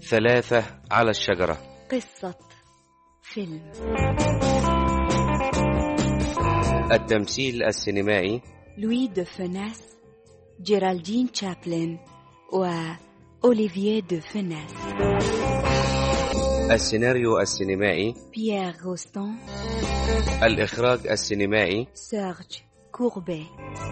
ثلاثة على الشجرة قصة فيلم التمثيل السينمائي لوي دو فيناس جيرالدين تشابلن وأوليفييه دو فيناس السيناريو السينمائي بيير غوستون الإخراج السينمائي سيرج كوربي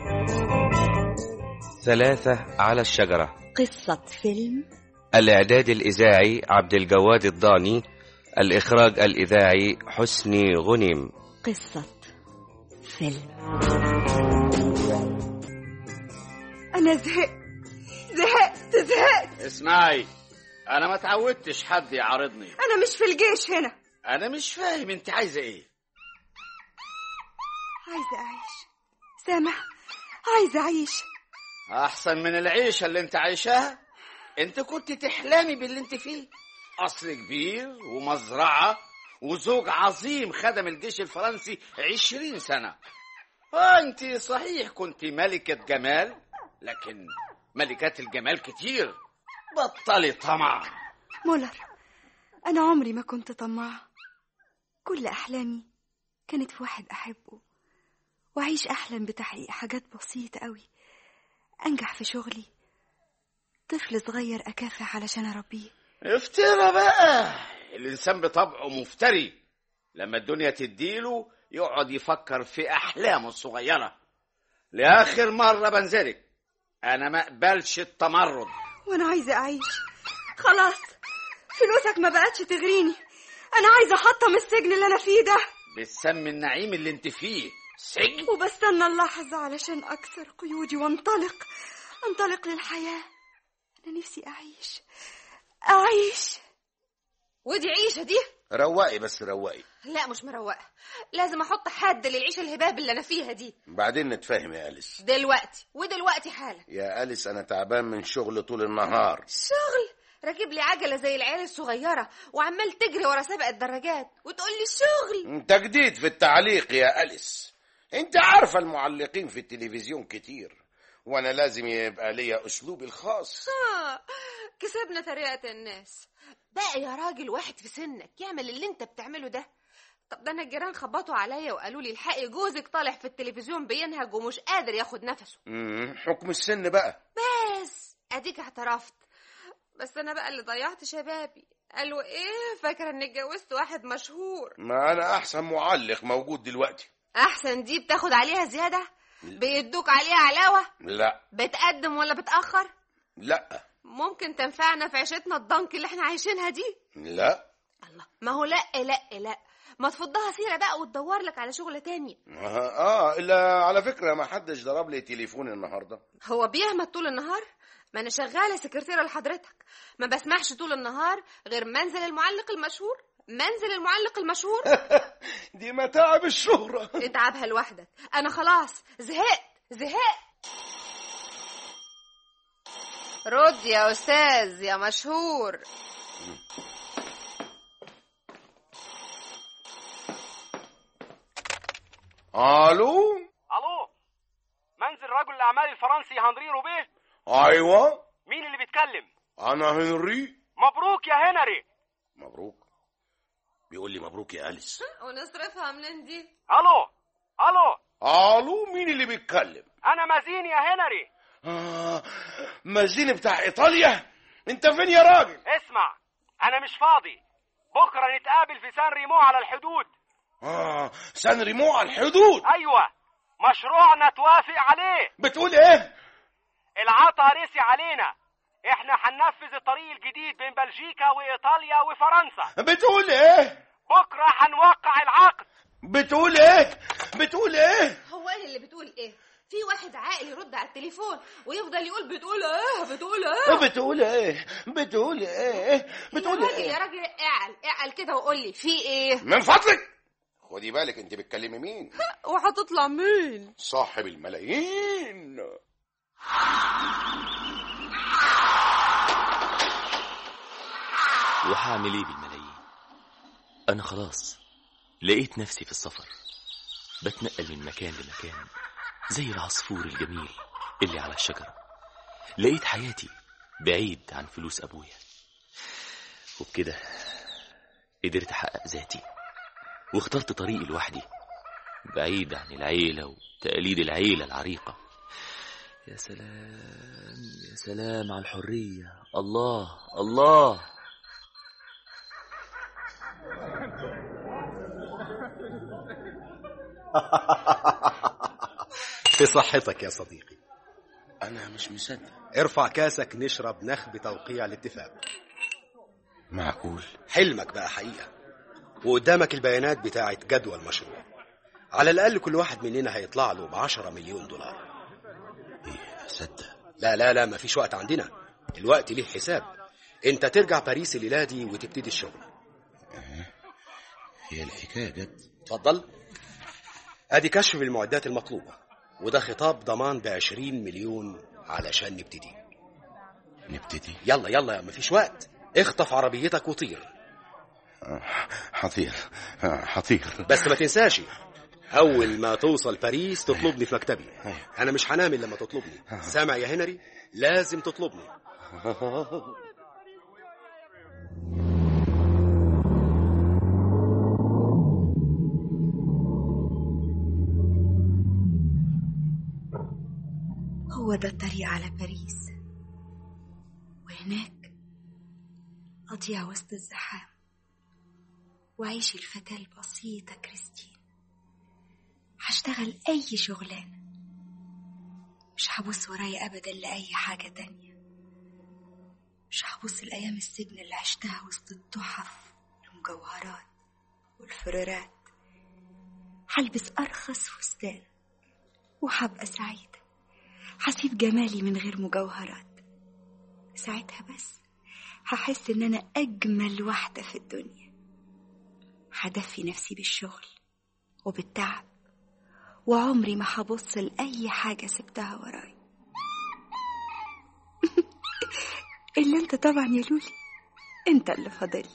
ثلاثة على الشجرة قصة فيلم الإعداد الإذاعي عبد الجواد الضاني الإخراج الإذاعي حسني غنيم قصة فيلم أنا زهقت زهقت زهقت اسمعي انا ما تعودتش حد يعارضني أنا مش في الجيش هنا انا مش فاهم انت عايزه ايه عايزة أعيش سامع عايزة أعيش احسن من العيشه اللي انت عايشاها انت كنت تحلمي باللي انت فيه قصر كبير ومزرعه وزوج عظيم خدم الجيش الفرنسي عشرين سنة اه انت صحيح كنت ملكة جمال لكن ملكات الجمال كتير بطلي طمع مولر أنا عمري ما كنت طماعة كل أحلامي كانت في واحد أحبه وأعيش أحلم بتحقيق حاجات بسيطة أوي أنجح في شغلي طفل صغير أكافح علشان أربيه افترى بقى الانسان بطبعه مفتري لما الدنيا تديله يقعد يفكر في احلامه الصغيره لاخر مره بنزلك انا ما اقبلش التمرد وأنا عايزة أعيش خلاص فلوسك ما بقتش تغريني أنا عايزة أحطم السجن اللي أنا فيه ده بتسمي النعيم اللي انت فيه سجن وبستنى اللحظة علشان أكسر قيودي وانطلق انطلق للحياة أنا نفسي أعيش أعيش ودي عيشة دي روقي بس روقي لا مش مروقة لازم احط حد للعيشة الهباب اللي انا فيها دي بعدين نتفاهم يا أليس دلوقتي ودلوقتي حالا يا أليس أنا تعبان من شغل طول النهار شغل راكب لي عجلة زي العيال الصغيرة وعمال تجري ورا سابق الدراجات وتقول لي الشغل انت جديد في التعليق يا أليس انت عارفة المعلقين في التلفزيون كتير وانا لازم يبقى ليا اسلوبي الخاص آه، كسبنا طريقة الناس بقى يا راجل واحد في سنك يعمل اللي انت بتعمله ده طب ده انا الجيران خبطوا عليا وقالوا لي الحقي جوزك طالع في التلفزيون بينهج ومش قادر ياخد نفسه مم، حكم السن بقى بس اديك اعترفت بس انا بقى اللي ضيعت شبابي قالوا ايه فاكره اني اتجوزت واحد مشهور ما انا احسن معلق موجود دلوقتي احسن دي بتاخد عليها زياده بيدوك عليها علاوه لا بتقدم ولا بتاخر لا ممكن تنفعنا في عيشتنا الضنك اللي احنا عايشينها دي لا الله ما هو لا لا لا ما تفضها سيره بقى وتدور لك على شغله تانية اه آه، الا على فكرة ما حدش ضرب لي تليفون النهاردة هو بيهمت طول النهار ما انا شغاله سكرتيره لحضرتك ما بسمعش طول النهار غير منزل المعلق المشهور منزل المعلق المشهور دي متاعب الشهرة اتعبها لوحدك انا خلاص زهقت زهقت رد يا استاذ يا مشهور الو الو منزل رجل الاعمال الفرنسي هنري روبيه ايوه مين اللي بيتكلم انا هنري مبروك يا هنري مبروك بيقول لي مبروك يا أليس ونصرفها منين دي الو الو الو مين اللي بيتكلم انا مازين يا هنري آه مازين بتاع ايطاليا انت فين يا راجل اسمع انا مش فاضي بكره نتقابل في سان ريمو على الحدود اه سان ريمو على الحدود ايوه مشروعنا توافق عليه بتقول ايه العطا رسي علينا احنا هننفذ الطريق الجديد بين بلجيكا وايطاليا وفرنسا بتقول ايه بكره هنوقع العقد بتقول ايه بتقول ايه هو ايه اللي بتقول ايه في واحد عاقل يرد على التليفون ويفضل يقول بتقول ايه بتقول ايه بتقول ايه بتقول ايه بتقول يا راجل ايه يا راجل اعقل اعقل كده وقول لي في ايه من فضلك خدي بالك انت بتكلمي مين وهتطلع مين صاحب الملايين وهعمل ايه بالملايين انا خلاص لقيت نفسي في السفر بتنقل من مكان لمكان زي العصفور الجميل اللي على الشجرة لقيت حياتي بعيد عن فلوس ابويا وبكده قدرت أحقق ذاتي واخترت طريقي لوحدي بعيد عن العيلة وتقاليد العيلة العريقة يا سلام يا سلام على الحرية الله الله في صحتك يا صديقي أنا مش مصدق ارفع كاسك نشرب نخ بتوقيع الاتفاق معقول حلمك بقى حقيقة وقدامك البيانات بتاعة جدوى المشروع على الأقل كل واحد مننا هيطلع له بعشرة مليون دولار إيه أصدق لا لا لا مفيش وقت عندنا الوقت ليه حساب انت ترجع باريس الليلة دي وتبتدي الشغل هي الحكاية جد اتفضل ادي كشف بالمعدات المطلوبة وده خطاب ضمان بعشرين مليون علشان نبتدي نبتدي يلا يلا مفيش وقت اخطف عربيتك وطير حطير حطير بس ما تنساش اول ما توصل باريس تطلبني في مكتبي انا مش هنام الا لما تطلبني سامع يا هنري لازم تطلبني هو ده الطريق على باريس وهناك أضيع وسط الزحام وأعيش الفتاة البسيطة كريستين هشتغل أي شغلانة مش هبص ورايا أبدا لأي حاجة تانية مش هبص لأيام السجن اللي عشتها وسط التحف والمجوهرات والفرارات هلبس أرخص فستان وهبقى سعيدة هسيب جمالي من غير مجوهرات ساعتها بس هحس ان انا اجمل واحده في الدنيا هدفي نفسي بالشغل وبالتعب وعمري ما هبص لاي حاجه سبتها وراي الا انت طبعا يا لولي انت اللي فاضل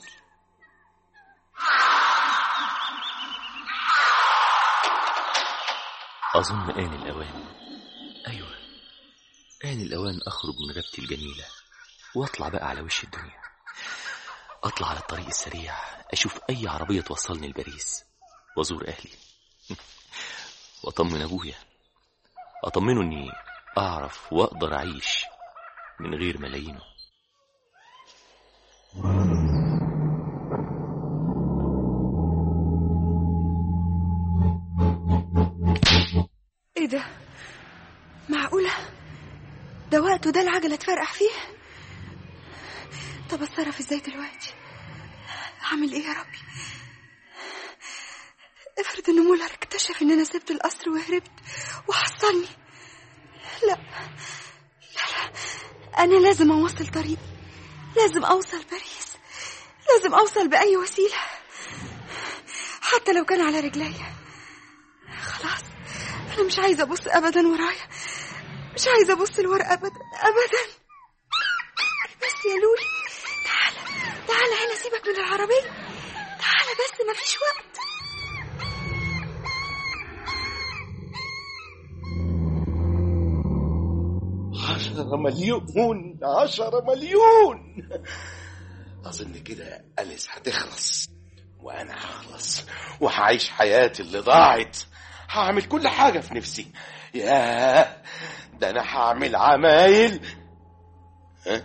أظن آن الأوان أيوة آن الأوان أخرج من غيبتي الجميلة وأطلع بقى على وش الدنيا أطلع على الطريق السريع أشوف أي عربية توصلني لباريس وأزور أهلي وأطمن أبويا أطمنه إني أعرف وأقدر أعيش من غير ملايينه ايه ده معقولة ده وقته ده العجلة تفرقع فيه طب اتصرف ازاي دلوقتي هعمل ايه يا ربي افرض ان مولر اكتشف ان انا سبت القصر وهربت وحصلني لا لا لا انا لازم اوصل طريقي لازم اوصل باريس لازم اوصل باي وسيله حتى لو كان على رجليا خلاص انا مش عايزه ابص ابدا ورايا مش عايزه ابص لورا ابدا ابدا بس يا لولي تعالى تعالى هنا سيبك من العربيه تعالى بس مفيش وقت عشرة مليون عشرة مليون أظن كده أليس هتخلص وأنا هخلص وهعيش حياتي اللي ضاعت هعمل كل حاجة في نفسي ياه ده أنا هعمل عمايل ها؟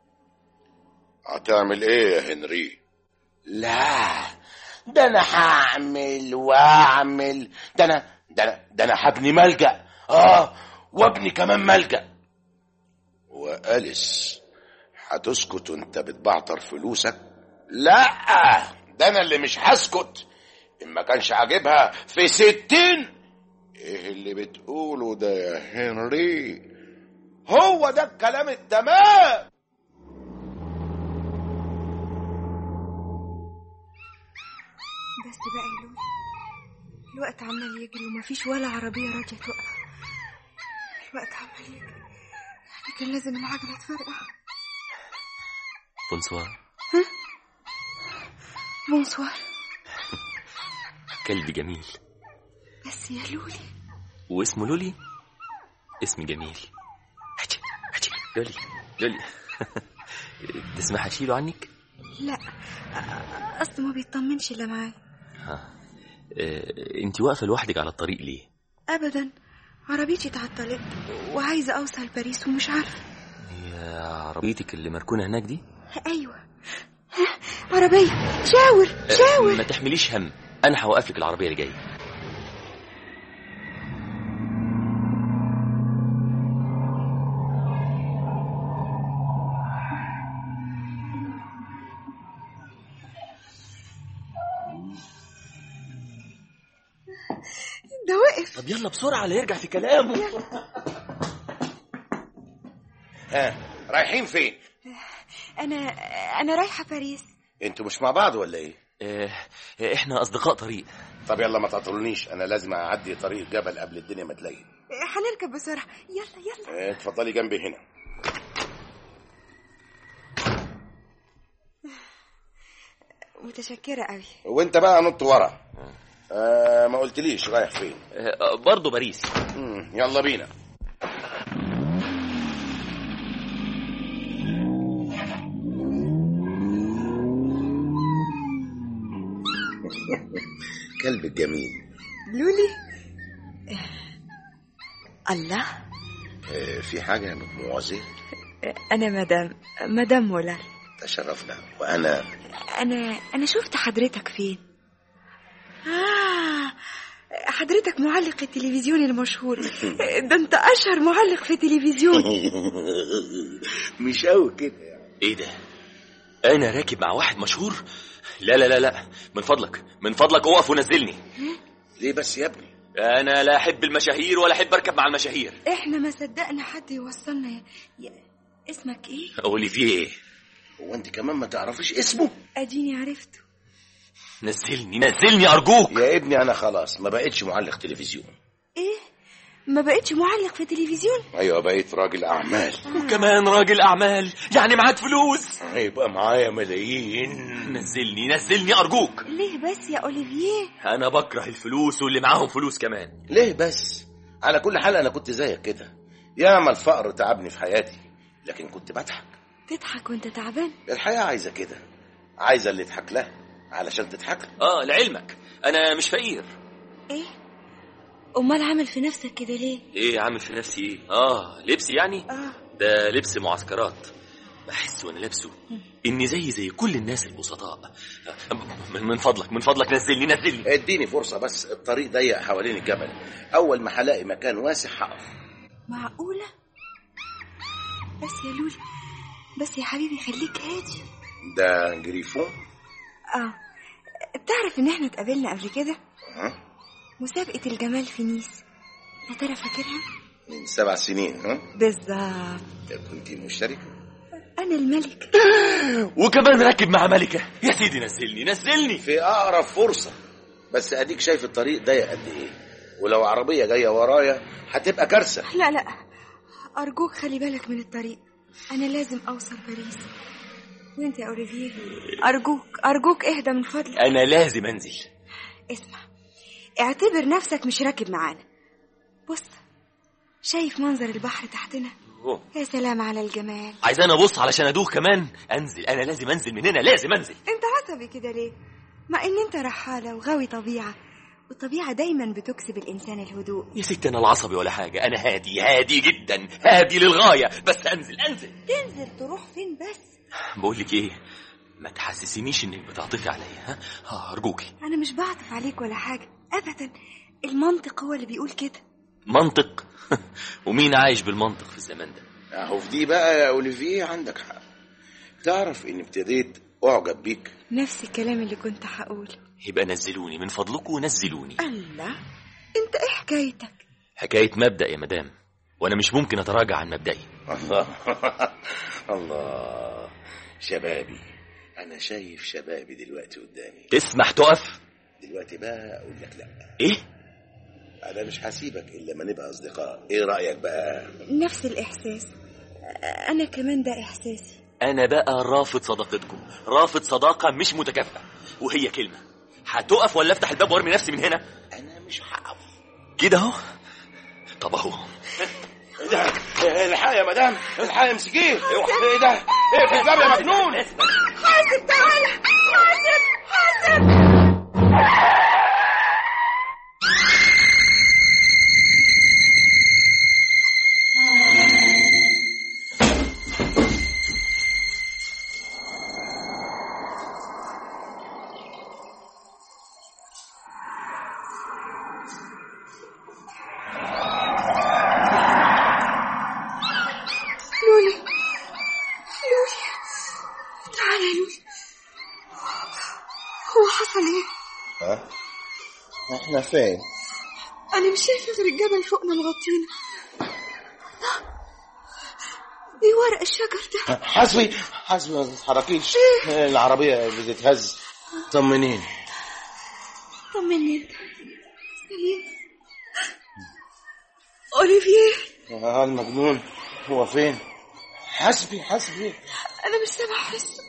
هتعمل إيه يا هنري؟ لا ده أنا هعمل وأعمل ده أنا ده أنا ده أنا هبني ملجأ آه وابني كمان ملجأ وأليس هتسكت وانت بتبعتر فلوسك لا ده انا اللي مش هسكت ان ما كانش عاجبها في ستين ايه اللي بتقوله ده يا هنري هو ده الكلام التمام بس بقى يا لولي الوقت عمال يجري ومفيش ولا عربيه راضيه توقف الوقت عمال يجري يعني كان لازم العجله تفرقع بونسوار بونسوار كلب جميل بس يا لولي واسمه لولي اسم جميل هاتي هاتي لولي لولي تسمح اشيله عنك لا أ- أصله ما بيطمنش إلا معايا ها اه انت واقفه لوحدك على الطريق ليه أبدا عربيتي اتعطلت وعايزة أوصل باريس ومش عارفة هي عربيتك اللي مركونه هناك دي أيوة ها، عربية شاور اه، شاور ما تحمليش هم انا هوقف لك العربيه اللي جايه ده وقف طب يلا بسرعه لا يرجع في كلامه ها رايحين فين أنا أنا رايحة باريس انتوا مش مع بعض ولا ايه اه احنا اصدقاء طريق طب يلا ما تعطلونيش انا لازم اعدي طريق جبل قبل الدنيا ما تليل هنركب بسرعة يلا يلا اه، اتفضلي جنبي هنا متشكرة قوي وانت بقى نط ورا آه ما قلتليش رايح فين اه برضه باريس مم. يلا بينا كلب الجميل لولي الله آه في حاجة يا مدموزيل أنا مدام مدام مولا تشرفنا وأنا أنا أنا شفت حضرتك فين آه حضرتك معلق التلفزيون المشهور ده أنت أشهر معلق في التلفزيون مش قوي كده يعني. ايه ده انا راكب مع واحد مشهور لا لا لا لا من فضلك من فضلك اقف ونزلني ليه بس يا ابني انا لا احب المشاهير ولا احب اركب مع المشاهير إحنا ما صدقنا حد يوصلنا يا... يا... اسمك إيه؟ قولي فيه ايه هو انت كمان ما تعرفيش اسمه أديني عرفته نزلني نزلني ارجوك يا ابني انا خلاص ما بقتش معلق تلفزيون إيه؟ ما بقتش معلق في التلفزيون ايوه بقيت راجل اعمال وكمان راجل اعمال يعني معاك فلوس هيبقى معايا ملايين نزلني نزلني ارجوك ليه بس يا أوليفيه؟ انا بكره الفلوس واللي معاهم فلوس كمان ليه بس على كل حال انا كنت زيك كده ياما الفقر تعبني في حياتي لكن كنت بضحك تضحك وأنت تعبان؟ الحياة عايزة كده عايزة اللي يضحك لها علشان تضحك له. اه لعلمك انا مش فقير إيه؟ أمال عامل في نفسك كده ليه؟ ايه عامل في نفسي ايه اه لبسي يعني آه ده لبس معسكرات بحس وانا لابسه اني زي زي كل الناس البسطاء من من فضلك من فضلك نزلني نزلني اديني فرصة بس الطريق ضيق حوالين الجبل أول ما هلاقي مكان واسع هقف معقولة؟ بس يا لولي بس يا حبيبي خليك هادي ده جريفون اه تعرف ان احنا اتقابلنا قبل كده ها؟ مسابقة الجمال في نيس يا ترى فاكرها؟ من سبع سنين ها بالظبط كنت مشتركة انا الملك وكمان راكب مع ملكة يا سيدي نزلني نزلني في أقرب فرصة بس أديك شايف الطريق ضيق قد إيه ولو عربية جاية ورايا هتبقى كارثة لا لا ارجوك خلي بالك من الطريق انا لازم اوصل باريس وانت يا اوليفيه ارجوك ارجوك اهدى من فضلك انا لازم انزل اسمع اعتبر نفسك مش راكب معانا بص شايف منظر البحر تحتنا أوه. يا سلام على الجمال عايزاني ابص علشان ادوخ كمان انزل انا لازم انزل من هنا لازم انزل انت عصبي كده ليه مع ان انت رحالة وغاوي طبيعة والطبيعة دايما بتكسب الانسان الهدوء يا ستي انا العصبي ولا حاجه انا هادي هادي جدا هادي للغايه بس انزل انزل تنزل تروح فين بس بقول لك ايه ما تحسسينيش انك بتعطفي عليا ها آه، ارجوكي انا مش بعطف عليك ولا حاجة ابدا المنطق هو اللي بيقول كده منطق ومين عايش بالمنطق في الزمان ده أهو في دي بقى يا أوليفيه عندك حق تعرف إني ابتديت أعجب بيك نفس الكلام اللي كنت هقوله يبقى نزلوني من فضلكم نزلوني الله انت ايه حكايتك حكايه مبدا يا مدام وانا مش ممكن اتراجع عن مبدئي الله الله شبابي أنا شايف شبابي دلوقتي قدامي تسمح تقف دلوقتي بقى أقول لك لأ ايه أنا مش هسيبك إلا ما نبقى أصدقاء إيه رأيك بقى نفس الاحساس انا كمان ده احساسي انا بقى رافض صداقتكم رافض صداقه مش متكافئه وهي كلمه هتقف ولا افتح الباب وارمي نفسي من هنا أنا مش هقف كده اهو طب اهو ده الحق يا مدام الحق امسكيه ايه ده اقفل الباب يا مجنون تعالى حاسب حاسب لولي لولي تعالى يا لولي هو حصل ايه؟ ها احنا فين أنا مش شايفة غير الجبل فوقنا مغطينا دي ورق الشجر ده حسبي حسبي ما تتحركيش العربية بتتهز طمنيني طمني انت سليم أوليفيه ها المجنون هو فين حسبي حسبي أنا مش سامع حس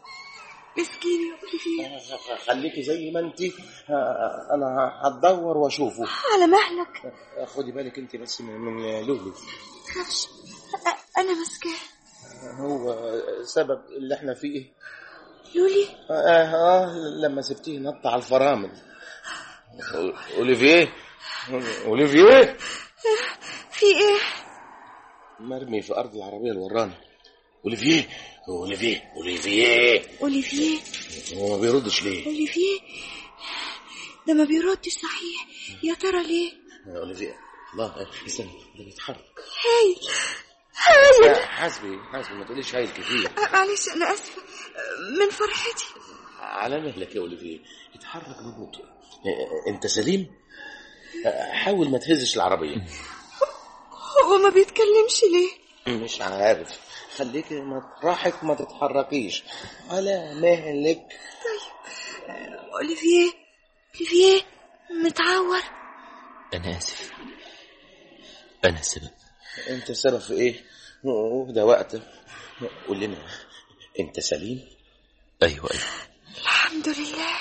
مسكين يا أوليفيه خليكي زي ما انت انا هتدور واشوفه على مهلك خدي بالك انت بس من, من لولي تخافش أ- أنا ماسكاه هو سبب اللي احنا فيه لولي آه, اه لما سبتيه نط على الفرامل اوليفيه اوليفيه في إيه؟ مرمي في ارض العربيه الورانه اوليفيه اوليفيه اوليفيه أوليفيه هو ما بيردش ليه أوليفيه ده ما بيردش صحيح يا ترى ليه؟ اوليفيه الله استنى ده بيتحرك هايل هايل حاسبي حاسبي ما تقوليش هايل كتير معلش أنا آسفة من فرحتي على مهلك يا اوليفيه اتحرك ببطء انت سليم حاول ما تهزش العربيه هو ما بيتكلمش ليه؟ مش عارف خليك مطرحك ما تتحركيش على مهلك أوليفيه أوليفيه متعور أنا آسف أنا السبب انت السبب في ايه وده وقته قول لنا انت سليم أيوة أيوة الحمد لله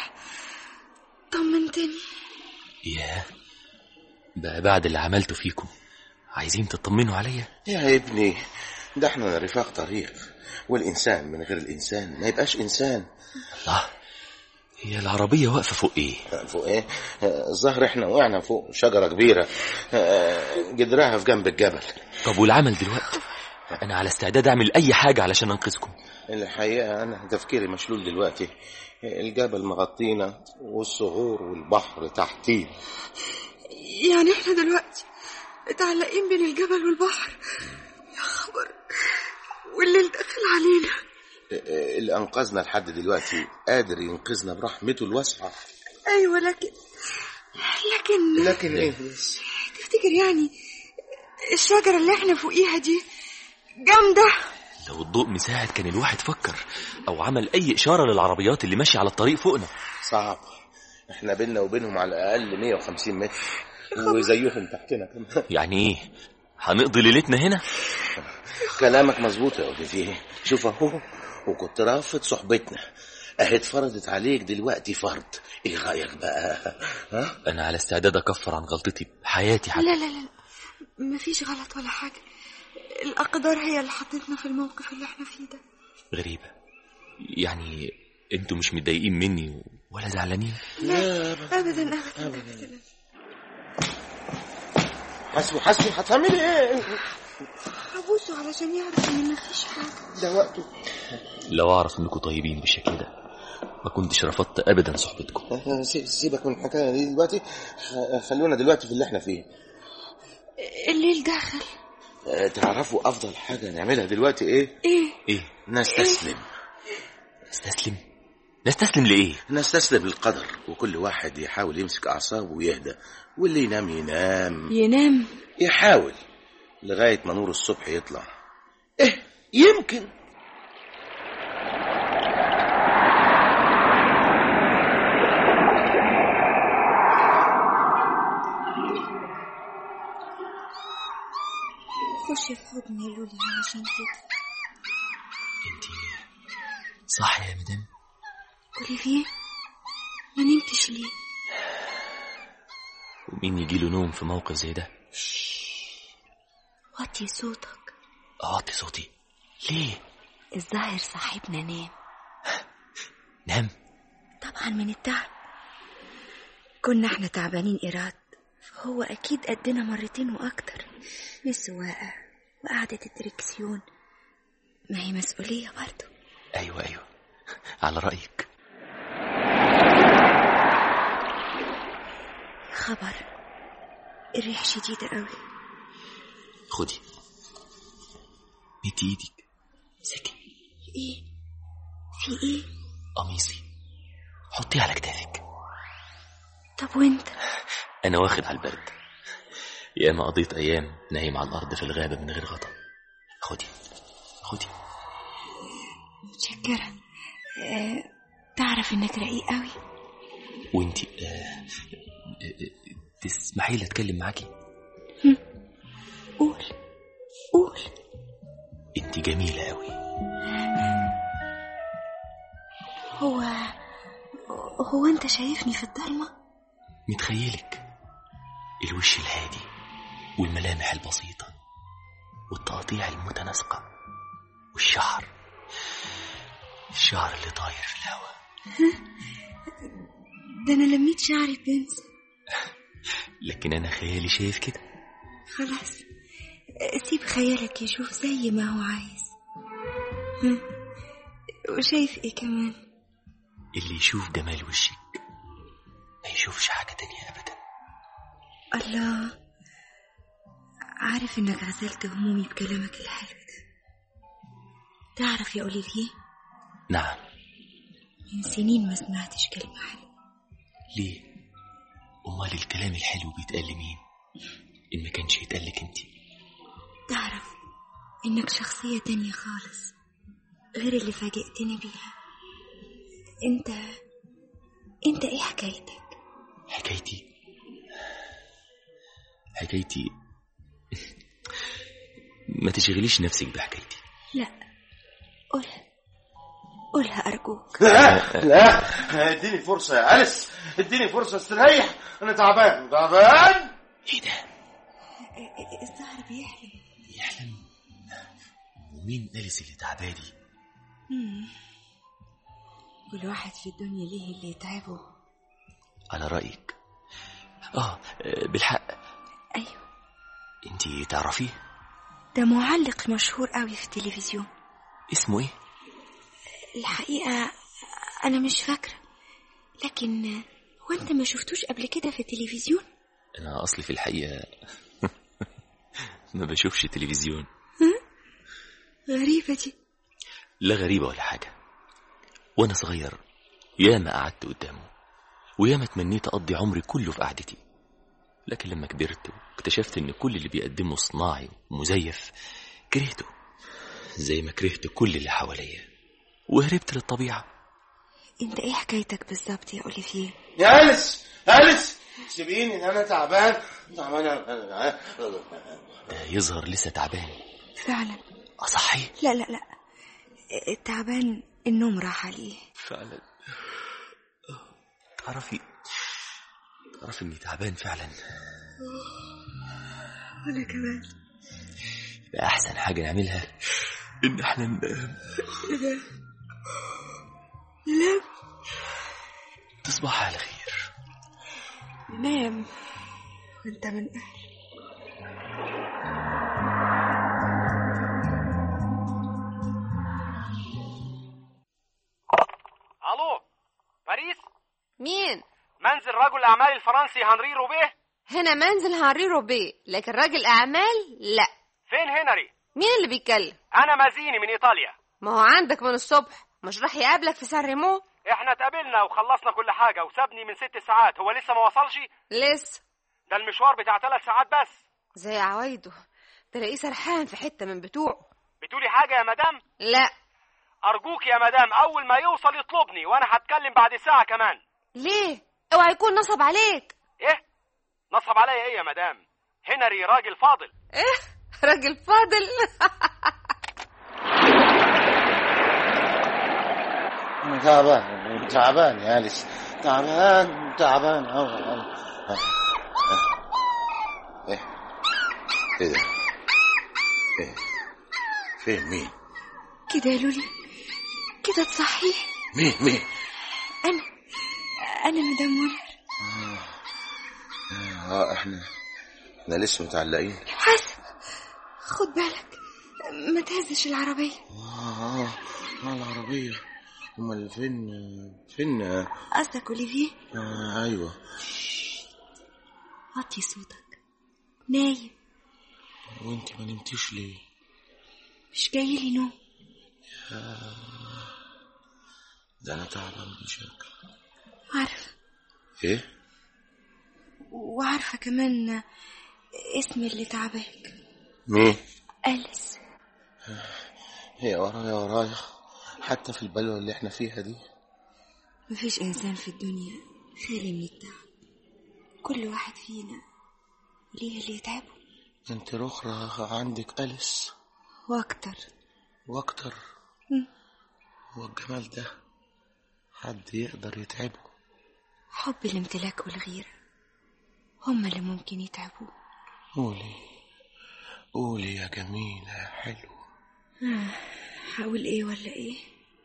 طمنتني ياه بقى بعد اللي عملته فيكم عايزين تطمنوا عليا يا ابني ده احنا رفاق طريق والانسان من غير الانسان ما يبقاش انسان الله هي العربية واقفة فوق إيه فوق ايه الظهر احنا وقعنا فوق شجرة كبيرة آه، جدرها في جنب الجبل طب والعمل دلوقتي أنا على استعداد أعمل أي حاجة علشان أنقذكم الحقيقة أنا تفكيري مشلول دلوقتي الجبل مغطينا والصخور والبحر تحتينا يعني احنا دلوقتي متعلقين بين الجبل والبحر يا خبر والليل داخل علينا اللي أنقذنا لحد دلوقتي قادر ينقذنا برحمته الواسعة ايوه لكن لكن لكن إيه بس تفتكر يعني الشجرة اللي احنا فوقيها دي جامدة لو الضوء مساعد كان الواحد فكر أو عمل أي إشارة للعربيات اللي ماشية على الطريق فوقنا صعب احنا بينا وبينهم على الأقل 150 متر وزيهم تحتنا كمان يعني إيه هنقضي ليلتنا هنا كلامك مظبوط يا أوليفيه شوف أهو وكنت رافض صحبتنا اهي اتفرضت عليك دلوقتي فرض ايه رايك بقى ها أنا على استعداد أكفر عن غلطتي بحياتي حتى لا لا لا مفيش غلط ولا حاجة الأقدار هي اللي حطتنا في الموقف اللي احنا فيه ده غريبة يعني انتوا مش متضايقين مني ولا زعلانين لا أبدا أبدا أبدا حسبي حسبي هتعملي ايه هبوسه علشان يعرف إن مفيش حاجة ده وقته لو أعرف إنكم طيبين بالشكل ده ما كنتش رفضت أبدا صحبتكم سي- سيبك من الحكايه دي دلوقتي خ- خلونا دلوقتي في اللي احنا فيه الليل داخل اه، تعرفوا افضل حاجه نعملها دلوقتي ايه إيه إيه نستسلم نستسلم نستسلم لإيه نستسلم للقدر وكل واحد يحاول يمسك اعصابه ويهدى واللي ينام ينام ينام يحاول لغايه ما نور الصبح يطلع ايه يمكن خشي في حضني يا لولي علشان كده انت صح يا مدام أوليفيه ما نمتش ليه ومين يجي له نوم في موقف زي ده وطي صوتك أعطي صوتي ليه الظاهر صاحبنا نام نام طبعا من التعب كنا احنا تعبانين إيراد فهو أكيد قدنا مرتين وأكتر السواقة وقعدة الدركسيون ما هي مسؤولية برضه ايوه ايوه على رايك خبر الريح شديدة قوي خدي مدي ايدك سكي ايه في ايه قميصي حطيه على كتافك طب وانت انا واخد على البرد ياما قضيت ايام نايم على الارض في الغابه من غير غطا خدي خدي متشكرة اه تعرف انك رقيق قوي وانتي آه آه، تسمحي لي اتكلم معاكي قول قول انتي جميله قوي هو هو انت شايفني في الضلمة متخيلك الوش الهادي والملامح البسيطة والتقاطيع المتناسقة والشعر الشعر اللي طاير في الهواء ده انا لميت شعري بنسى لكن أنا خيالي شايف كده خلاص سيب خيالك يشوف زي ما هو عايز هم. وشايف ايه كمان اللي يشوف جمال وشك ما يشوفش حاجة تانية أبدا الله عارف انك غسلت همومي بكلامك الحلو ده تعرف يا اوليفيه نعم من سنين ما سمعتش كلمة حلوة ليه أمال الكلام الحلو بيتقال لمين إن ما كانش يتقال انت تعرف انك شخصية تانية خالص غير اللي فاجئتني بيها انت انت ايه حكايتك حكايتي حكايتي ما تشغليش نفسك بحكايتي لا قولها قولها ارجوك لا لا اديني فرصة يا أنس اديني فرصة استريح أنا تعبان تعبان ايه ده الظهر بيحلم يحلم ومين أليس اللي تعبالي مم. كل واحد في الدنيا ليه اللي يتعبه على رأيك آه بالحق ايوه انتي تعرفيه ده معلق مشهور قوي في التلفزيون اسمه ايه الحقيقة أنا مش فاكرة لكن هو أنت ما شفتوش قبل كده في التلفزيون؟ انا اصلي في الحقيقة ما بشوفش تلفزيون غريبة دي لا غريبة ولا حاجة وانا صغير ياما قعدت قدامه وياما تمنيت اقضي عمري كله في قعدتي لكن لما كبرت واكتشفت ان كل اللي بيقدمه صناعي ومزيف كرهته زي ما كرهت كل اللي حواليا وهربت للطبيعة أنت إيه حكايتك بالظبط يا أوليفيه؟ يا أنس يا أنس سيبيني أنا تعبان تعبان ده يظهر لسه تعبان فعلا أصحي لا لا لا التعبان النوم راح عليه فعلا تعرفي تعرفي اني تعبان فعلا وأنا كمان يبقى احسن حاجة نعملها ان احنا ننام نام تصبح على خير نام وأنت من أهل الو باريس مين منزل رجل الاعمال الفرنسي هنري روبيه هنا منزل هنري روبيه لكن راجل اعمال لا فين هنري مين اللي بيتكلم انا مازيني من ايطاليا ما هو عندك من الصبح مش راح يقابلك في سان ريمو احنا اتقابلنا وخلصنا كل حاجه وسابني من ست ساعات هو لسه ما وصلش لسه ده المشوار بتاع ثلاث ساعات بس زي عوايده تلاقيه سرحان في حته من بتوعه بتقولي حاجه يا مدام لا ارجوك يا مدام اول ما يوصل يطلبني وانا هتكلم بعد ساعه كمان ليه اوعى يكون نصب عليك ايه نصب عليا ايه يا مدام هنري راجل فاضل ايه راجل فاضل أنا تعبان تعبان يا أنس تعبان تعبان أوي أوي. إيه إيه ده إيه فين مين كده يا لولي كده تصحيه مين مين أنا أنا مدام منى اه احنا احنا لسه متعلقين حسن خد بالك ما تهزش العربية اه اه آه، العربية امال فين فين آه قصدك أوليفيه آه، ايوه وطي صوتك نايم وانت ما نمتيش ليه مش جاي لي نوم ده انا تعبان بشكل عارفة ايه وعارفة كمان اسم اللي تعباك مين أليس هي ورايا ورايا حتى في البلوى اللي احنا فيها دي مفيش إنسان في الدنيا خالي من التعب كل واحد فينا ليه اللي يتعبه انت رخرة عندك أليس وأكتر واكتر مم. هو الجمال ده حد يقدر يتعبه حب الامتلاك والغيرة هما اللي ممكن يتعبوه قولي قولي يا جميلة يا حلوة آه، هقول ايه ولا ايه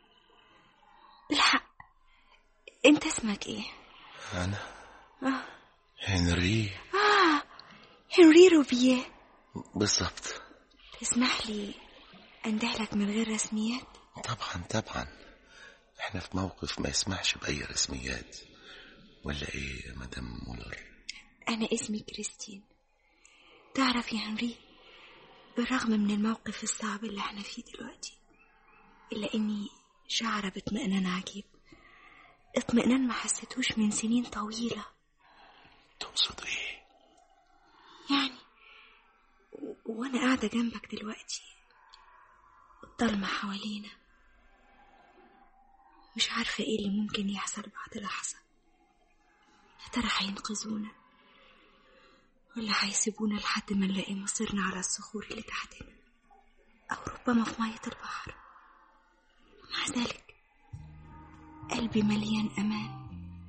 بالحق انت اسمك ايه أنا اه, هنري آه. هنري روبيه بالظبط تسمح لي انده لك من غير رسميات طبعا طبعا احنا في موقف ما يسمحش بأي رسميات ولا ايه يا مدام مولر انا اسمي كريستين تعرف يا هنري بالرغم من الموقف الصعب اللي احنا فيه دلوقتي الا اني شعره باطمئنان عجيب اطمئنان ما حسيتوش من سنين طويله تقصد ايه يعني و- وانا قاعده جنبك دلوقتي الضلمه حوالينا مش عارفه ايه اللي ممكن يحصل بعد لحظه يا ترى هينقذونا ولا هيسيبونا لحد ما نلاقي مصيرنا على الصخور اللي تحتنا او ربما في ميه البحر مع ذلك قلبي مليان امان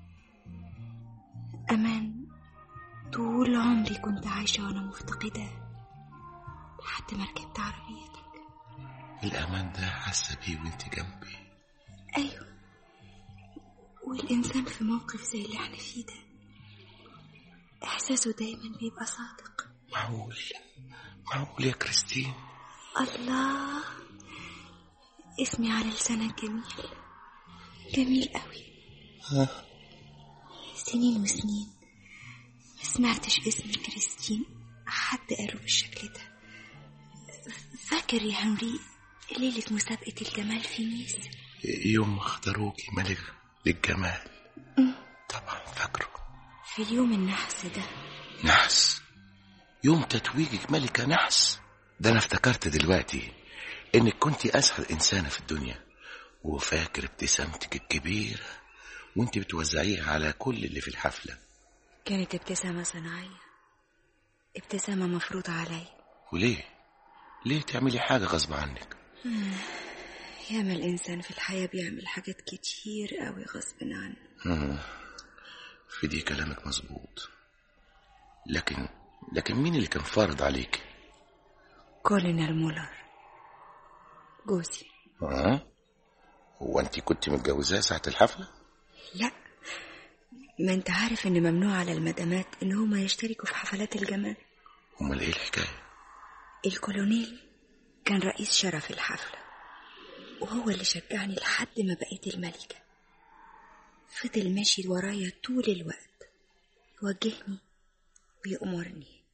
امان طول عمري كنت عايشة وأنا مفتقدة لحد ما ركبت عربيتك الأمان ده حاسة بيه وانت جنبي أيوة والإنسان في موقف زي اللي احنا فيه ده إحساسه دايما بيبقى صادق معقول معقول يا كريستين الله اسمي على لسانك جميل جميل قوي ها سنين وسنين ما سمعتش اسم كريستين حد قاله بالشكل ده فاكر يا هنري ليلة مسابقة الجمال في نيس يوم ما اختاروكي ملك للجمال طبعا فاكره في اليوم النحس ده نحس يوم تتويجك ملكة نحس ده أنا افتكرت دلوقتي إنك كنت أسعد إنسانة في الدنيا وفاكر ابتسامتك الكبيرة وانت بتوزعيها على كل اللي في الحفلة كانت ابتسامة صناعية ابتسامة مفروضة علي وليه؟ ليه تعملي حاجة غصب عنك؟ ياما الإنسان في الحياة بيعمل حاجات كتير قوي غصب عنه مم. في دي كلامك مظبوط لكن لكن مين اللي كان فارض عليك؟ كولينال مولر جوزي ها؟ هو انت كنت متجوزاه ساعة الحفلة؟ لا ما انت عارف ان ممنوع على المدامات ان هما يشتركوا في حفلات الجمال امال ايه الحكاية؟ الكولونيل كان رئيس شرف الحفلة وهو اللي شجعني لحد ما بقيت الملكة فضل ماشي ورايا طول الوقت يوجهني ويأمرني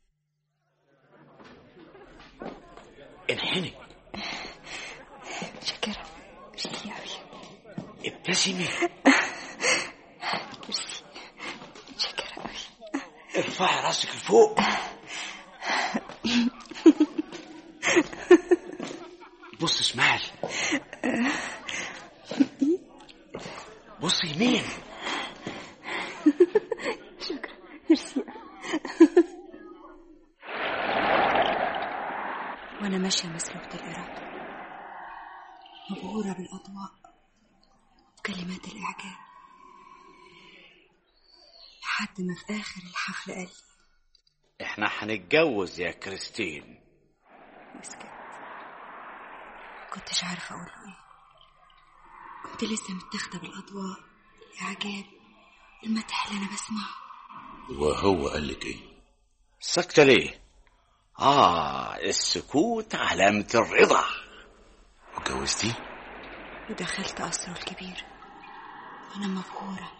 انحني شكرا ميرسي أوي ابتسمي ميرسي شكرا أوي ارفعي راسك لفوق بص اسمعي بص يمين شكرا ميرسي وأنا ماشية مسلوبة الإرادة مبهورة بالأضواء وكلمات الإعجاب لحد ما في آخر الحفلة قال لي احنا هنتجوز يا كريستين وسكت كنتش عارفة أقول له إيه كنت لسه متاخدة بالأضواء إعجاب المدح اللي أنا بسمعه وهو قال لك ايه سكت ليه اه السكوت علامة الرضا واتجوزتيه ودخلت قصره الكبير وأنا مبهورة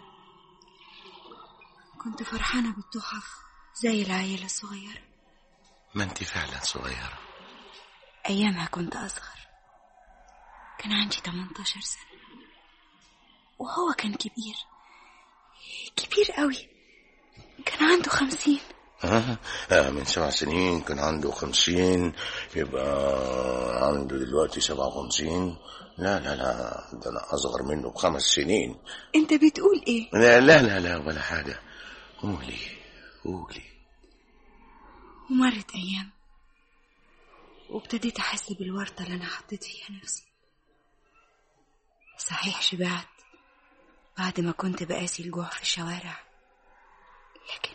كنت فرحانة بالتحف زي العيلة الصغيرة ما انت فعلا صغيرة أيامها كنت أصغر كان عندي 18 سنة وهو كان كبير كبير قوي كان عنده خمسين آه آه، من سبع سنين كان عنده خمسين يبقى عنده دلوقتي سبعة وخمسين لا لا لا ده أنا أصغر منه بخمس سنين انت بتقول ايه لا لا لا, لا ولا حاجة قولي قولي ومرت أيام وابتديت أحس بالورطة اللي أنا حطيت فيها نفسي صحيح شبعت بعد ما كنت بقاسي الجوع في الشوارع لكن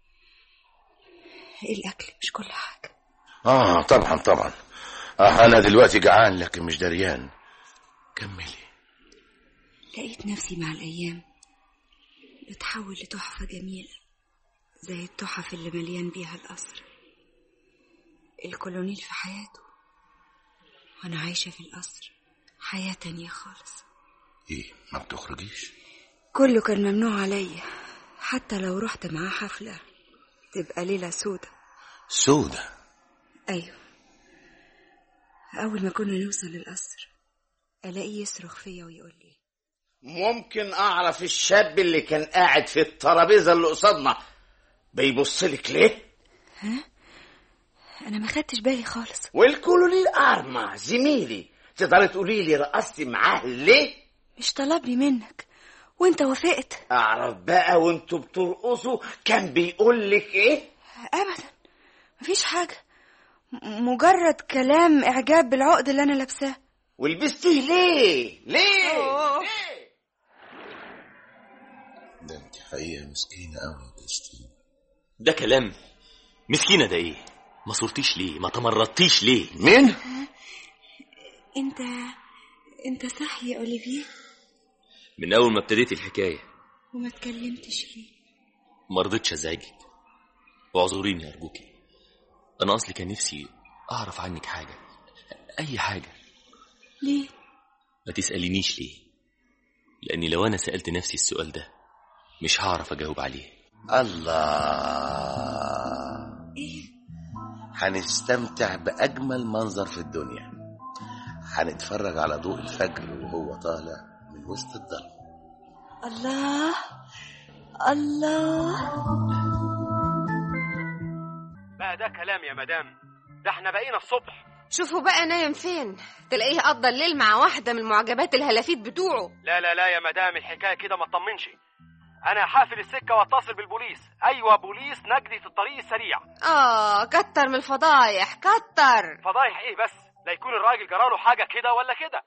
الأكل مش كل حاجة آه طبعا طبعا آه أنا دلوقتي جعان لكن مش دريان كملي لقيت نفسي مع الأيام بتحول لتحفة جميلة زي التحف اللي مليان بيها القصر الكولونيل في حياته وأنا عايشة في القصر حياة تانية خالص إيه ما بتخرجيش كله كان ممنوع عليا حتى لو رحت معاه حفلة تبقى ليلة سودة سودة أيوة أول ما كنا نوصل للقصر ألاقيه يصرخ فيا ويقول لي ممكن اعرف الشاب اللي كان قاعد في الترابيزه اللي قصادنا بيبص لك ليه أنا ما خدتش بالي خالص والكولونيل ارما زميلي تقدري تقولي لي رقصتي معاه ليه مش طلبني منك وانت وافقت اعرف بقى وانتوا بترقصوا كان بيقول لك ايه أبدا مفيش حاجة م- مجرد كلام إعجاب بالعقد اللي أنا لابساه ولبستيه ليه ليه ليه ده انت حقيقة مسكينة أوي يا كريستين ده كلام مسكينة ده ايه ما صرتيش ليه ما تمرضتيش ليه مين؟ أنت أنت صح يا أوليفيه من اول ما ابتديت الحكاية وما اتكلمتش ليه ما رضيتش ازعجك واعذريني ارجوكي انا اصلي كان نفسي اعرف عنك حاجة اي حاجة ليه ما تسألينيش ليه لاني لو انا سألت نفسي السؤال ده مش هعرف اجاوب عليه الله هنستمتع بأجمل منظر في الدنيا هنتفرج على ضوء الفجر وهو طالع من وسط الظلم الله الله بقى ده كلام يا مدام ده احنا بقينا الصبح شوفوا بقى نايم فين تلاقيه قضى الليل مع واحدة من معجبات الهلافيت بتوعه لا لا لا يا مدام الحكايه كده ما تطمنش انا هقفل السكه واتصل بالبوليس ايوه بوليس نجدي في الطريق السريع اه كتر من الفضايح كتر فضايح ايه بس لا يكون الراجل جراله حاجه كده ولا كده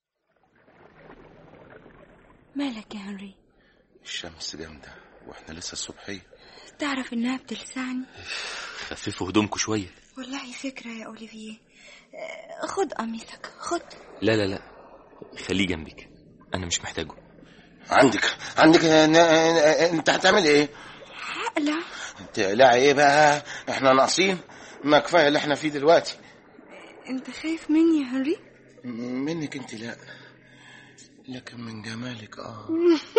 مالك يا هنري الشمس جامدة واحنا لسه الصبحية تعرف إنها بتلسعني خففوا هدومكم شوية والله فكرة يا أوليفيه آه، خد قميصك خد لا لا لا خليه جنبك انا مش محتاجه عندك عندك ن- ن- انت هتعمل ايه؟ هقلع تقلعي ايه بقى؟ احنا ناقصين ما كفايه اللي احنا فيه دلوقتي أنت خايف مني يا هنري منك انت لا لكن من جمالك اه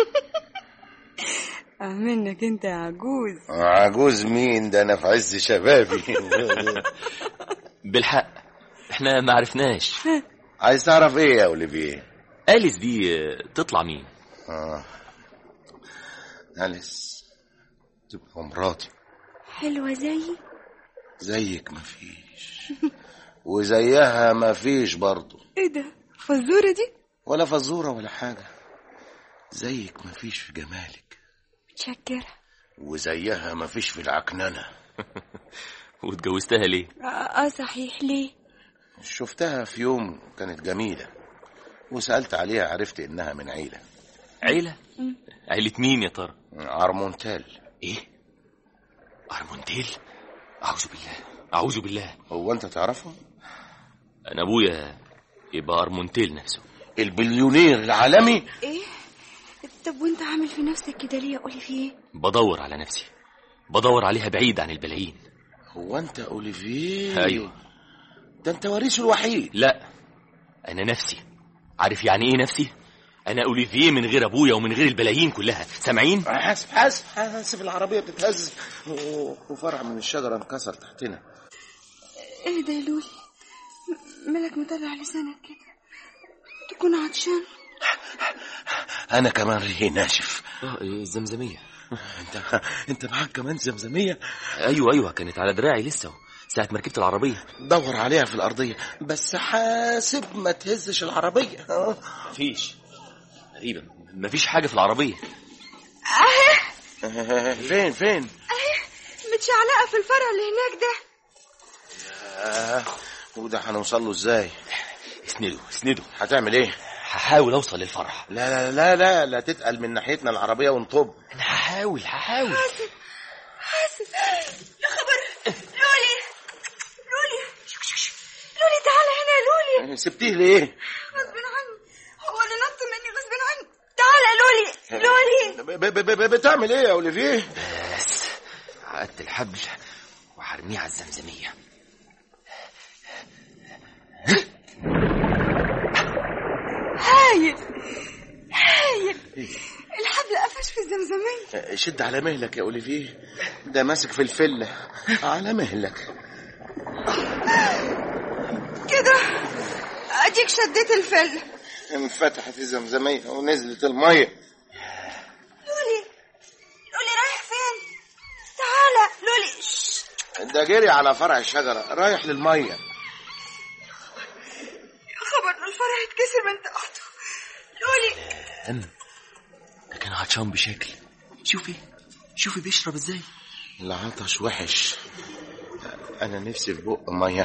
آه منك أنت يا عجوز عجوز مين ده انا في عز شبابي بالحق احنا ما عرفناش عايز تعرف ايه يا اوليفيه أليس دي آه، تطلع مين اه أليس تبقى مراتي حلوة زيي زيك مفيش وزيها مفيش برضه إيه ده فزورة دي ولا فزورة ولا حاجة زيك مفيش في جمالك متشكرة وزيها مفيش في العكننة واتجوزتها ليه آه, آه صحيح ليه شفتها في يوم كانت جميلة وسألت عليها عرفت إنها من عيلة عيلة عيلة مين يا ترى عرمونتال ايه ارمونتيل اعوذ بالله اعوذ بالله هو أنت تعرفه؟ انا ابويا يبقى ارمونتيل نفسه البليونير العالمي إيه طب وانت عامل في نفسك كده ليه قولي في ايه بدور على نفسي بدور عليها بعيد عن البلايين هو انت اوليفيه ايوه ده انت وريثه الوحيد لا انا نفسي عارف يعني ايه نفسي انا اوليفيه من غير ابويا ومن غير البلايين كلها سامعين حاسب حاسب حاسب العربيه بتتهز و- وفرع من الشجره انكسر تحتنا ايه ده يا لولي م- مالك مطلع لسانك كده تكون عطشان انا كمان ريحي ناشف اه إيه، الزمزميه انت انت معاك كمان زمزميه ايوه ايوه كانت على دراعي لسه ساعه ما ركبت العربيه دور عليها في الارضيه بس حاسب ما تهزش العربيه اه مفيش تقريبا مفيش حاجه في العربيه فين فين متشعلقه في الفرع اللي هناك ده آه. وده هنوصل له ازاي اسنده اسنده هتعمل ايه هحاول اوصل للفرح لا لا لا لا لا تتقل من ناحيتنا العربيه ونطب انا هحاول هحاول حاسب يا خبر لولي لولي لولي تعالى هنا يا لولي سبتيه ليه غصب عني هو اللي نط مني غصب عني تعالى يا لولي لولي ب- ب- ب- بتعمل ايه يا اوليفيه بس عقدت الحبل وهرميه على الزمزميه هايل هايل الحبل قفش في الزمزمية شد على مهلك يا اوليفيه ده ماسك في الفله على مهلك كده اديك شديت الفل انفتحت الزمزميه ونزلت الميه لولي لولي رايح فين تعالى لولي شش. ده جري على فرع الشجره رايح للميه يا خبر الفرع يتكسر من تحته لولي أم ده كان عطشان بشكل شوفي شوفي بيشرب ازاي العطش وحش انا نفسي في بق ميه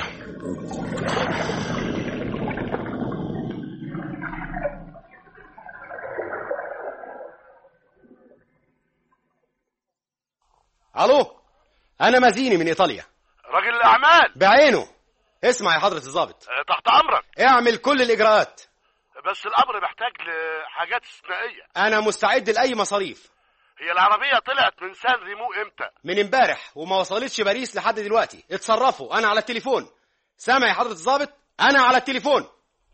الو انا مازيني من ايطاليا راجل الاعمال بعينه اسمع يا حضرة الضابط آه، تحت امرك اعمل كل الاجراءات بس الامر محتاج لحاجات استثنائيه انا مستعد لاي مصاريف هي العربيه طلعت من سان ريمو امتى من امبارح وما وصلتش باريس لحد دلوقتي اتصرفوا انا على التليفون سامع يا حضرة الضابط انا على التليفون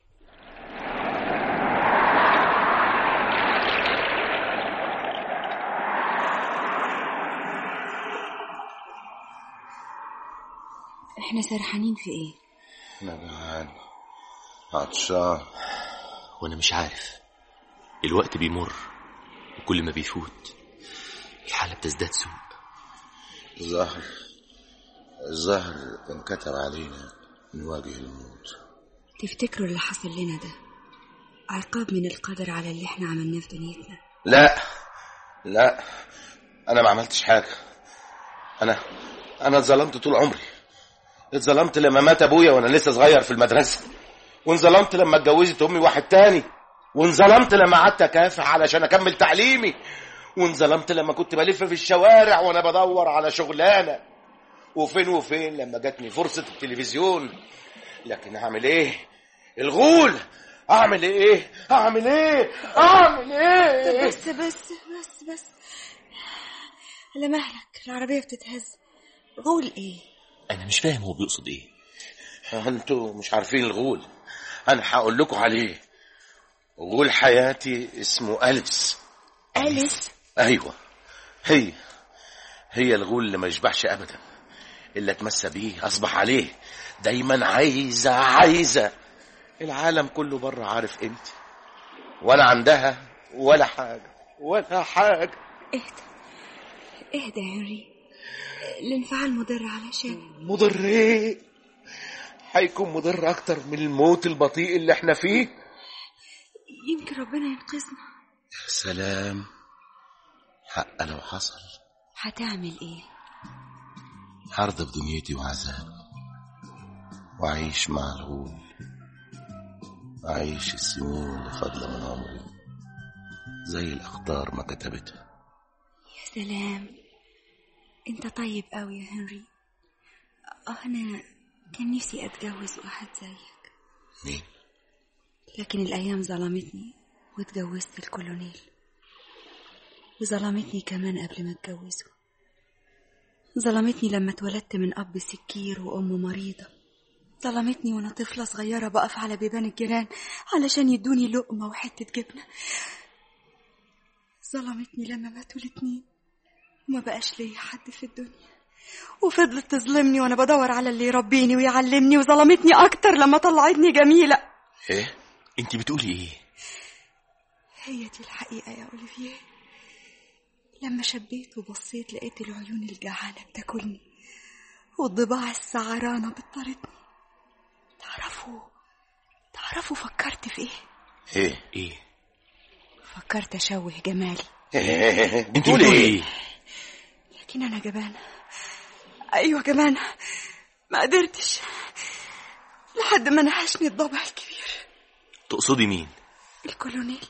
احنا سرحانين في ايه انا جعان عطشان وانا مش عارف الوقت بيمر وكل ما بيفوت الحالة بتزداد سوء الظهر الظهر انكتب علينا نواجه الموت تفتكروا اللي حصل لنا ده عقاب من القدر على اللي احنا عملناه في دنيتنا لا لا انا ما عملتش حاجه انا انا اتظلمت طول عمري اتظلمت لما مات ابويا وانا لسه صغير في المدرسه وانظلمت لما اتجوزت امي واحد تاني وانظلمت لما قعدت اكافح علشان اكمل تعليمي وانظلمت لما كنت بلف في الشوارع وانا بدور على شغلانه وفين وفين لما جاتني فرصه التلفزيون لكن اعمل ايه الغول اعمل ايه اعمل ايه اعمل ايه بس بس بس بس على مهلك العربية بتتهز غول ايه انا مش فاهم هو بيقصد ايه انتوا مش عارفين الغول انا هقول لكم عليه غول حياتي اسمه أليس أليس ايوه هي هي الغول اللي ما يشبعش ابدا اللي اتمسى بيه اصبح عليه دايما عايزه عايزه العالم كله بره عارف قيمتي ولا عندها ولا حاجه ولا حاجه اهدى اهدى يا هنري الانفعال مضر علشان مضر ايه هيكون مضر اكتر من الموت البطيء اللي احنا فيه يمكن ربنا ينقذنا سلام حق لو حصل هتعمل ايه هرضى بدنيتي وعذاب وأعيش مع الغول أعيش السنين اللي فاضلة من عمري زي الأقدار ما كتبتها يا سلام انت طيب قوي يا هنري انا كان نفسي اتجوز واحد زيك مين؟ لكن الايام ظلمتني واتجوزت الكولونيل وظلمتني كمان قبل ما اتجوزه ظلمتني لما اتولدت من أب سكير وأم مريضة ظلمتني وأنا طفلة صغيرة بقف على بيبان الجيران علشان يدوني لقمة وحتة جبنة ظلمتني لما ماتوا الاتنين وما بقاش ليا حد في الدنيا وفضلت تظلمني وأنا بدور على اللي يربيني ويعلمني وظلمتني أكتر لما طلعتني جميلة ايه انت بتقولي ايه هي دي الحقيقة يا أوليفيه لما شبيت وبصيت لقيت العيون الجعانة بتاكلني والضباع السعرانة بتطاردني تعرفوا تعرفوا فكرت في ايه ايه ايه فكرت اشوه جمالي انت بتقولي بتقولي ايه ايه لكن انا جبانة ايوه جبانة ما قدرتش لحد ما نهشني الضبع الكبير تقصدي مين الكولونيل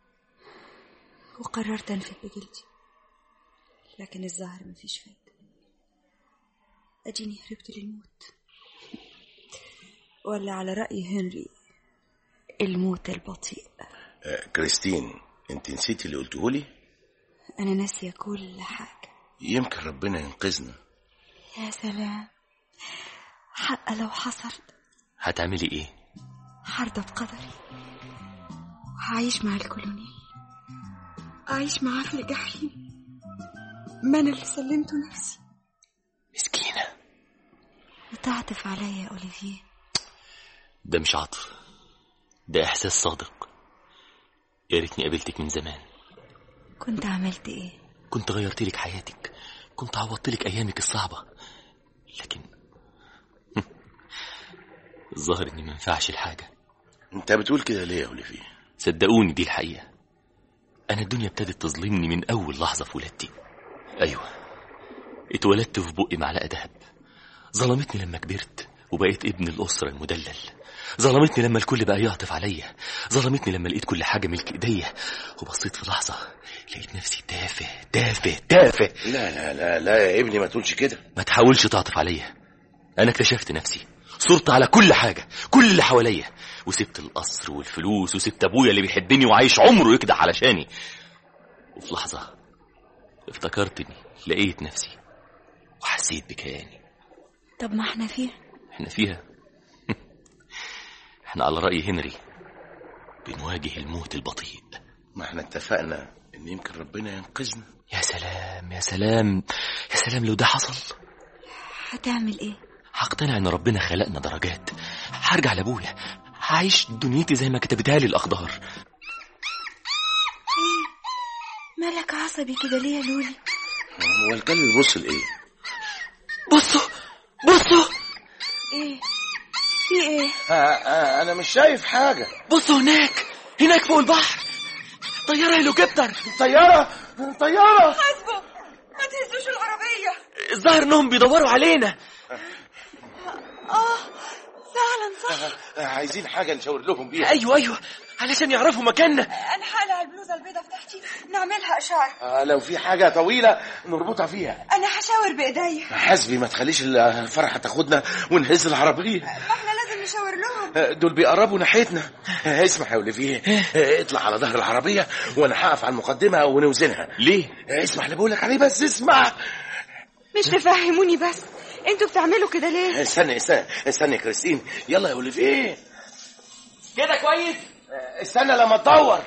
وقررت انفد بجلدي لكن الظاهر مفيش فايدة اديني هربت للموت ولا على رأي هنري الموت البطيء آه، كريستين انت نسيتي اللي قلته لي انا ناسية كل حاجة يمكن ربنا ينقذنا يا سلام حق لو حصل هتعملي ايه هرضى بقدري وهعيش مع الكولونيل أعيش معاه في الجحيم ما أنا اللي سلمته نفسي مسكينة وتعطف عليا يا أوليفيه ده مش عطف ده احساس صادق يا ريتني قابلتك من زمان كنت عملت إيه كنت غيرت لك حياتك كنت عوضت لك ايامك الصعبة لكن الظاهر اني ما ينفعش الحاجة انت بتقول كده ليه يا اوليفيه صدقوني دي الحقيقة أنا الدنيا ابتدت تظلمني من أول لحظة في ولادتي أيوة اتولدت في بقي معلقة دهب ظلمتني لما كبرت وبقيت ابن الأسرة المدلل ظلمتني لما الكل بقى يعطف عليا ظلمتني لما لقيت كل حاجة ملك ايديا وبصيت في لحظة لقيت نفسي تافه تافه تافه لا لا لا لا يا ابني ما تقولش كده ما تحاولش تعطف عليا انا اكتشفت نفسي صرت على كل حاجة كل اللي حواليا وسبت القصر والفلوس وسبت ابويا اللي بيحبني وعايش عمره يكدح علشاني وفي لحظة افتكرتني لقيت نفسي وحسيت بكياني طب ما احنا فيها احنا فيها احنا على رأي هنري بنواجه الموت البطيء ما احنا اتفقنا ان يمكن ربنا ينقذنا يا سلام يا سلام يا سلام لو ده حصل هتعمل إيه هقتنع ان ربنا خلقنا درجات هرجع لابويا هعيش دنيتي زي ما كتبتها لي الاقدار مالك عصبي كده ليه يا لولي هو الكلب يبص لايه بصوا بصوا إيه في إيه آه آه انا مش شايف حاجه بصوا هناك هناك فوق البحر طيارة هليكوبتر طياره طياره حاسبه ما تهزوش العربية الظاهر انهم بيدوروا علينا آه فعلا صح آه عايزين حاجه نشاور لهم بيها ايوه ايوه علشان يعرفوا مكاننا أنا هقلع البلوزة البيضة بتاعتي نعملها إشارة آه لو في حاجه طويله نربطها فيها أنا هشاور بإيديا حسبي ما تخليش الفرحه تاخدنا ونهز العربيه ما احنا لازم نشاور لهم آه، دول بيقربوا ناحيتنا آه، اسمع يا وليفيه آه، اطلع على ظهر العربيه وانا هقف على المقدمه ونوزنها ليه آه، اسمع اللي بقولك عليه بس اسمع مش تفهموني بس انتوا بتعملوا كده ليه استنى استنى استنى يا كريستين يلا يا اوليفيه كده كويس آه، استنى لما تدور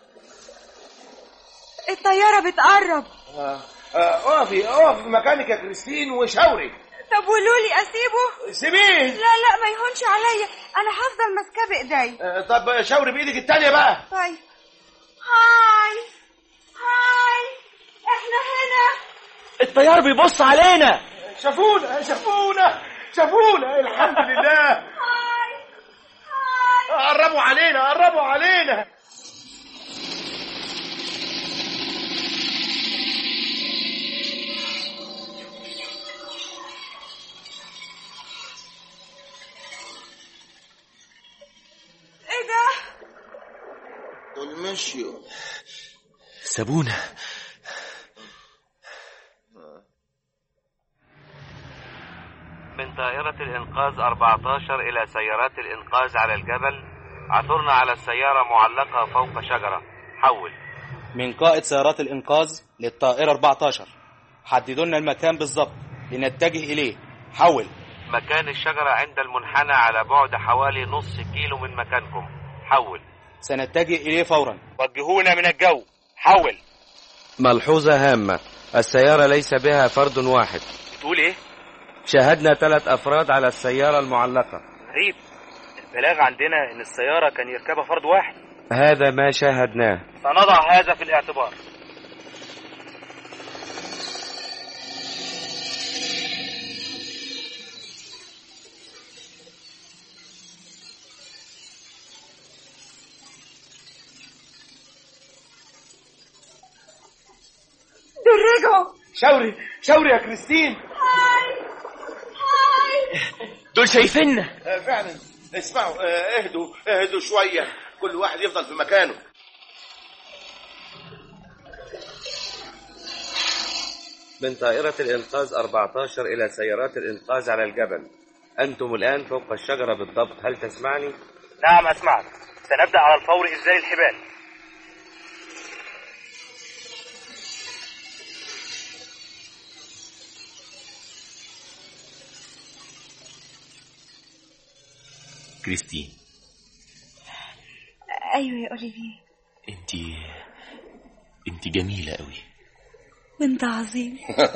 الطيارة بتقرب آه، آه، اقفي اقفي مكانك يا كريستين وشاوري طب ولولي اسيبه سيبيه لا لا ما يهونش عليا انا هفضل ماسكاه بايديا آه، طب شاوري بايدك التانية بقى طيب هاي هاي احنا هنا الطيار بيبص علينا شافونا شافونا شافونا الحمد لله هاي هاي قربوا علينا قربوا علينا ايه ده دول مشيوا سابونا من طائرة الإنقاذ 14 إلى سيارات الإنقاذ على الجبل عثرنا على السيارة معلقة فوق شجرة حول من قائد سيارات الإنقاذ للطائرة 14 حددوا لنا المكان بالظبط لنتجه إليه حول مكان الشجرة عند المنحنى على بعد حوالي نص كيلو من مكانكم حول سنتجه إليه فورا وجهونا من الجو حول ملحوظة هامة السيارة ليس بها فرد واحد تقول إيه؟ شاهدنا ثلاث أفراد على السيارة المعلقة غريب البلاغ عندنا إن السيارة كان يركبها فرد واحد هذا ما شاهدناه سنضع هذا في الاعتبار دول رجعوا شاوري شاوري يا كريستين هاي هاي دول شايفيننا آه، فعلا اسمعوا آه، اهدوا اهدوا شوية كل واحد يفضل في مكانه من طائرة الإنقاذ 14 إلى سيارات الإنقاذ على الجبل أنتم الآن فوق الشجرة بالضبط هل تسمعني؟ نعم أسمعك سنبدأ على الفور إزاي الحبال كريستين ايوه يا اوليفيه انت انت جميلة قوي وانت عظيم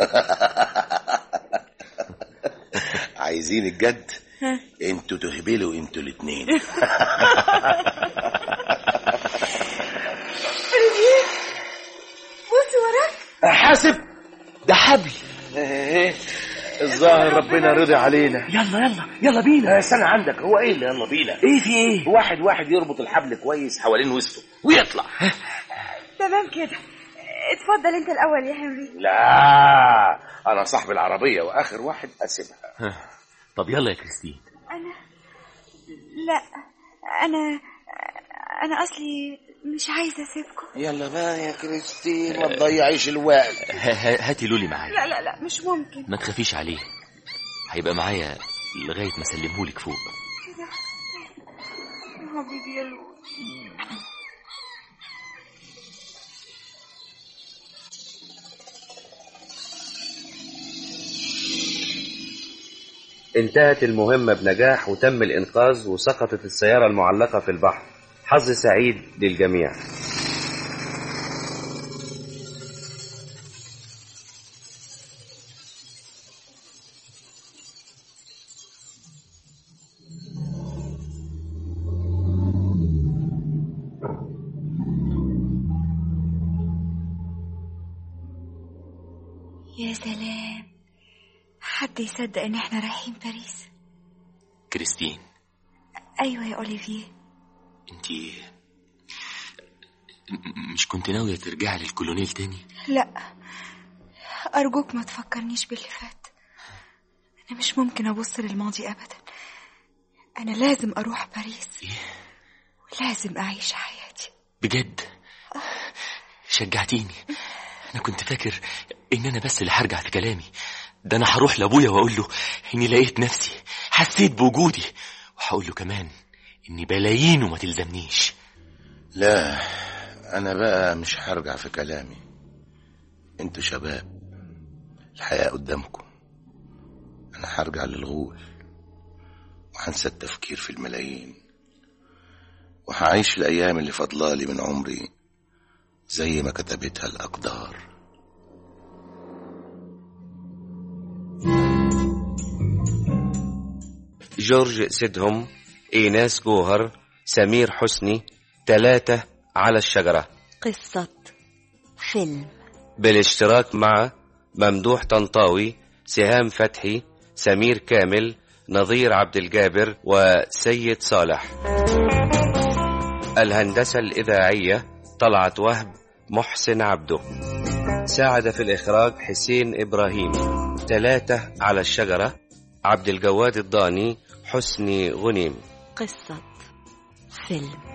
عايزين الجد ها انتوا تهبلوا انتوا الاتنين اوليفيه بص وراك حاسب ده حبل الظاهر ربنا رضي علينا يلا يلا يلا بينا استنى عندك هو ايه اللي يلا بينا ايه في ايه واحد واحد يربط الحبل كويس حوالين وسطه ويطلع تمام كده اتفضل انت الاول يا هنري لا انا صاحب العربية واخر واحد اسيبها طب يلا يا كريستين انا لا انا انا اصلي مش عايزه اسيبكم يلا بقى يا كريستين ما تضيعيش الوقت ه- ه- هاتي لولي معايا لا لا لا مش ممكن ما تخافيش عليه هيبقى معايا لغاية ما اسلمهولك فوق كده يا حبيبي يا لولو انتهت المهمة بنجاح وتم الإنقاذ وسقطت السيارة المعلقة في البحر حظ سعيد للجميع يا سلام حد يصدق ان احنا رايحين باريس كريستين ايوه يا اوليفيه انت م- مش كنت ناوية ترجعي للكولونيل تاني لا ارجوك ما تفكرنيش باللي فات انا مش ممكن ابص للماضي ابدا انا لازم اروح باريس ولازم اعيش حياتي بجد شجعتيني انا كنت فاكر ان انا بس اللي هرجع في كلامي ده انا هروح لابويا واقول له اني لقيت نفسي حسيت بوجودي وهقول له كمان اني بلايين وما تلزمنيش لا انا بقى مش هرجع في كلامي انتوا شباب الحياة قدامكم انا هرجع للغول وهنسى التفكير في الملايين وهعيش الايام اللي فضلالي من عمري زي ما كتبتها الاقدار جورج سيدهم إيناس جوهر سمير حسني ثلاثة على الشجرة قصة فيلم بالاشتراك مع ممدوح طنطاوي سهام فتحي سمير كامل نظير عبد الجابر وسيد صالح الهندسة الإذاعية طلعت وهب محسن عبده ساعد في الإخراج حسين إبراهيم ثلاثة على الشجرة عبد الجواد الضاني حسني غنيم قصة فيلم